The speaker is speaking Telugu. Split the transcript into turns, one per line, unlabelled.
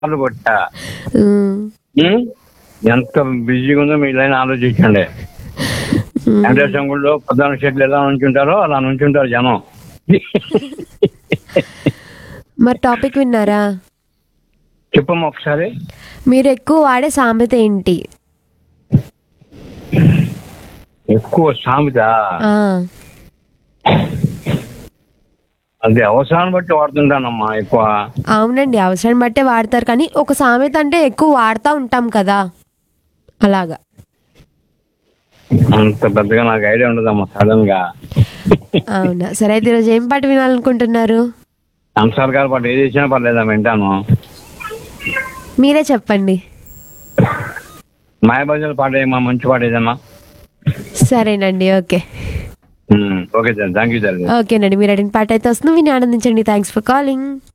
సార్లు కొట్టా
ఉమ్,
ఉమ్? ఎంత బిజీగా ఉందో మీ లైన్ ఆలోచించండి
ఉమ్.
వెంకటేశ్వర గుడిలో ప్రధాన షెడ్లు ఎలా నుంచుంటారో అలా నుంచుంటారు జనం
మరి టాపిక్ విన్నారా
చెప్పమ్మా ఒకసారి
మీరు ఎక్కువ వాడే సామెత ఏంటి
ఎక్కువ సామెత
ఆ,
అది అవసరాన్ని బట్టి వాడుతుంటానమ్మా ఎక్కువ
అవునండి అవసరం బట్టే వాడతారు కానీ ఒక సామెత అంటే ఎక్కువ వాడుతూ ఉంటాం కదా అలాగా
అంత పెద్దగా నాకు ఐడియా ఉండదమ్మా సడన్ గా
అవునా సరే అయితే ఈరోజు ఏం పాట వినాలనుకుంటున్నారు
అంశాల గారు పాటు ఏది ఇచ్చినా పర్లేదా వింటాను
మీరే చెప్పండి
మాయబజార్ పాట ఏమా మంచి పాట ఏదమ్మా
సరేనండి okay
um, okay sir thank you sir
ఓకేనండి మీరు అడిగిన పాట అయితే వస్తుంది విని ఆనందించండి థ్యాంక్స్ ఫర్ కాలింగ్